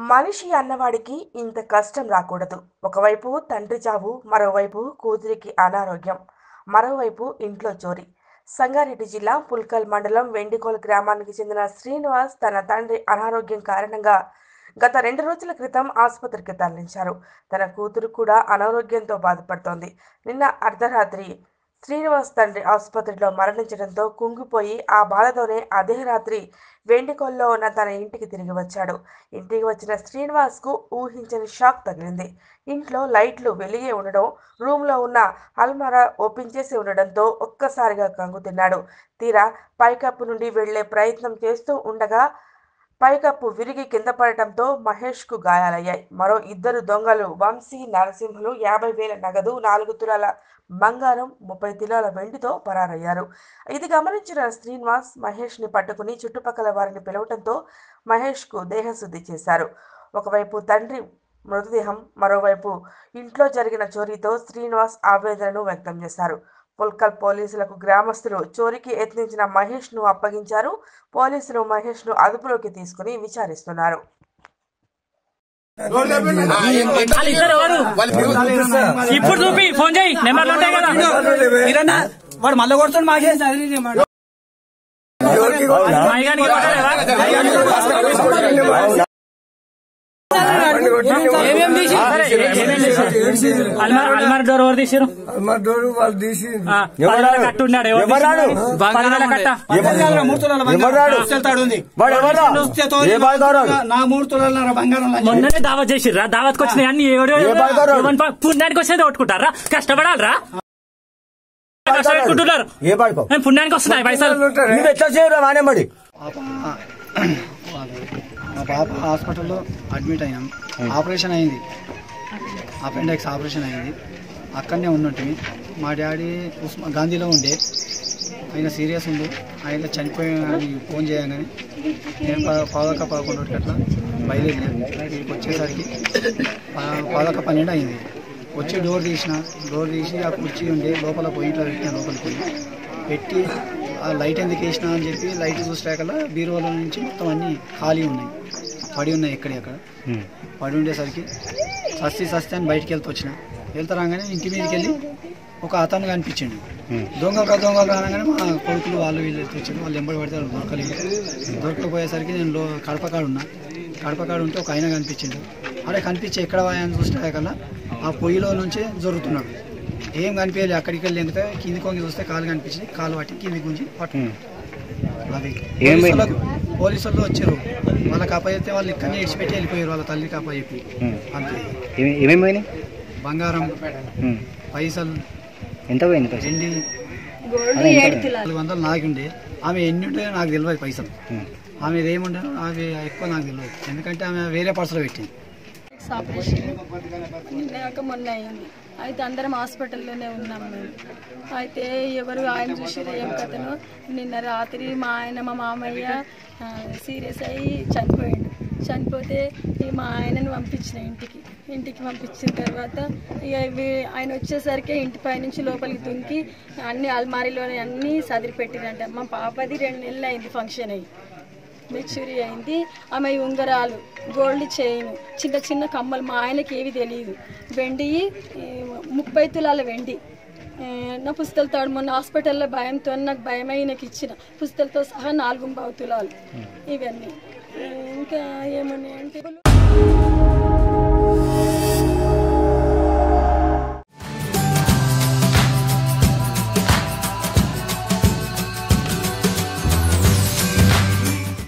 మనిషి అన్నవాడికి ఇంత కష్టం రాకూడదు ఒకవైపు తండ్రి చావు మరోవైపు కూతురికి అనారోగ్యం మరోవైపు ఇంట్లో చోరీ సంగారెడ్డి జిల్లా పుల్కల్ మండలం వెండికోల్ గ్రామానికి చెందిన శ్రీనివాస్ తన తండ్రి అనారోగ్యం కారణంగా గత రెండు రోజుల క్రితం ఆసుపత్రికి తరలించారు తన కూతురు కూడా అనారోగ్యంతో బాధపడుతోంది నిన్న అర్ధరాత్రి శ్రీనివాస్ తండ్రి ఆసుపత్రిలో మరణించడంతో కుంగిపోయి ఆ బాధతోనే అదే రాత్రి వెండికొల్లో ఉన్న తన ఇంటికి తిరిగి వచ్చాడు ఇంటికి వచ్చిన శ్రీనివాస్కు ఊహించని షాక్ తగిలింది ఇంట్లో లైట్లు వెలిగే ఉండడం రూమ్లో ఉన్న అల్మారా ఓపెన్ చేసి ఉండడంతో ఒక్కసారిగా కంగు తిన్నాడు తీరా పైకప్పు నుండి వెళ్లే ప్రయత్నం చేస్తూ ఉండగా పైకప్పు విరిగి కింద పడటంతో మహేష్కు గాయాలయ్యాయి మరో ఇద్దరు దొంగలు వంశీ నరసింహులు యాభై వేల నగదు నాలుగు తులాల బంగారం ముప్పై తులాల వెండితో పరారయ్యారు ఇది గమనించిన శ్రీనివాస్ మహేష్ని పట్టుకుని చుట్టుపక్కల వారిని పిలవటంతో మహేష్కు దేహశుద్ధి చేశారు ఒకవైపు తండ్రి మృతదేహం మరోవైపు ఇంట్లో జరిగిన చోరీతో శ్రీనివాస్ ఆవేదనను వ్యక్తం చేశారు పుల్కల్ పోలీసులకు గ్రామస్తులు చోరీకి యత్నించిన మహేష్ను అప్పగించారు పోలీసులు మహేష్ను అదుపులోకి తీసుకుని విచారిస్తున్నారు వాళ్ళిద్దరు ఎవరు ఇప్పుడు చూపి ఫోన్ చేయి నెంబర్లు ఉంటాయి కదా మీరన్నా వాడు మళ్ళీ కొడుతాడు మాకే మైగానికి కొట్టలేదా? ఏమేం తీసి సరే, ఏమేం చేశారు? అల్మార్ అల్మార్ డోర్ ఎవరు తీసారు మా డోరు వాళ్ళు తీసి పదివేల కట్టు ఉన్నాడు ఎవరు ఎవరాడు? తీశారు? పదివేల కట్ట మూడు తులాల ఎవరాడు? బంగారం తాడు ఉంది వాడు ఎవరా? ఏ బాధితురాలు? నా మూడు తులాల బంగారం లంచం. మొన్ననే దావత్ చేసిర్రా దావత్కి వచ్చినాయి అన్ని ఎవడో ఏ బాధితురాలు? పుణ్యానికి వచ్చేది కొట్టుకుంటారా కష్టపడాలరా కష్టపెట్టుకుంటున్నారు ఏ పడుకో ఏం పుణ్యానికి వస్తున్నాయి పైసలు నువ్వు ఎట్లా చేయరా మానేమడి మా పాప హాస్పిటల్లో అడ్మిట్ అయినాం ఆపరేషన్ అయింది అపెండిక్స్ ఆపరేషన్ అయింది అక్కడనే ఉన్నట్టు మా డాడీ ఉస్మా గాంధీలో ఉండే ఆయన సీరియస్ ఉండు ఆయన చనిపోయి ఫోన్ చేయగానే నేను ప- పాదక పదకొండు అట్లా బయలుదేరినా ఇక్కడికి వచ్చేసరికి ప- పాదక పన్నెండు అయింది వచ్చి డోర్ తీసిన డోర్ తీసి ఆ కుర్చీ ఉండే లోపల పోయి ఇట్లా పెట్టిన లోపలికి పోయి పెట్టి ఆ లైట్ ఎందుకు వేసినా అని చెప్పి లైట్ చూసాకల్లా బీరువాల నుంచి మొత్తం అన్నీ ఖాళీ ఉన్నాయి పడి ఉన్నాయి ఎక్కడెక్కడ పడి ఉండేసరికి సస్తి సస్తి అని బయటికి వెళ్తూ వచ్చిన వెళ్తా రాగానే ఇంటి మీదకి వెళ్ళి ఒక అతను కనిపించిండు దొంగ దొంగ రాగానే మా కొడుకులు వాళ్ళు వీళ్ళు వచ్చారు వాళ్ళు ఎంబడి పడితే వాళ్ళు దొరకలేదు దొరకకపోయేసరికి నేను లో కడపకాడు ఉన్నా కడపకాడు ఉంటే ఒక ఆయన కనిపించిండు అరే కనిపించి ఎక్కడ వాయా అని చూస్తే కల్లా ఆ పొయ్యిలో నుంచే జరుగుతున్నాడు ఏం కనిపించాలి అక్కడికి వెళ్ళి ఎంగితే కింది కొంగి చూస్తే కాలు కనిపించింది కాలు పట్టి కింది గుంజి పట్టు అది పోలీసులకు పోలీసులు వచ్చారు వాళ్ళకి అప్పచెప్తే వాళ్ళు ఇక్కడనే ఇడిచిపెట్టి వెళ్ళిపోయారు వాళ్ళ తల్లికి అప్పచెప్పి అంతే ఏమేమి పోయినాయి బంగారం పైసలు ఎంత పోయింది పైసలు వెండి నాలుగు వందలు నాకు ఉండే ఆమె ఎన్ని ఉంటాయో నాకు తెలియదు పైసలు ఆమె ఏముండే అవి ఎక్కువ నాకు తెలియదు ఎందుకంటే ఆమె వేరే పర్సులో పెట్టింది ఆపరేషన్ నిన్నాక మొన్న అయింది అయితే అందరం హాస్పిటల్లోనే ఉన్నాం మేము అయితే ఎవరు ఆయన చూసిరు ఏం కథను నిన్న రాత్రి మా ఆయన మా మామయ్య సీరియస్ అయ్యి చనిపోయాడు చనిపోతే ఈ మా ఆయనను పంపించిన ఇంటికి ఇంటికి పంపించిన తర్వాత ఇక ఇవి ఆయన వచ్చేసరికి ఇంటి పైనుంచి లోపలికి దుంకి అన్ని అల్మారీలోనే అన్నీ సదిరి పెట్టిరంట మా పాపది రెండు నెలలు అయింది ఫంక్షన్ అయ్యి మెచ్యూరీ అయింది ఆమె ఈ ఉంగరాలు గోల్డ్ చైన్ చిన్న చిన్న కమ్మలు మా ఆయనకి ఏవి తెలియదు వెండి ఈ, ముప్పై తులాల వెండి ఆ, నా పుస్తలతో మొన్న హాస్పిటల్లో భయంతో నాకు భయమై నాకు ఇచ్చిన పుస్తలతో సహా నాలుగు బావు తులాలు ఇవన్నీ ఆ, ఇంకా ఏమని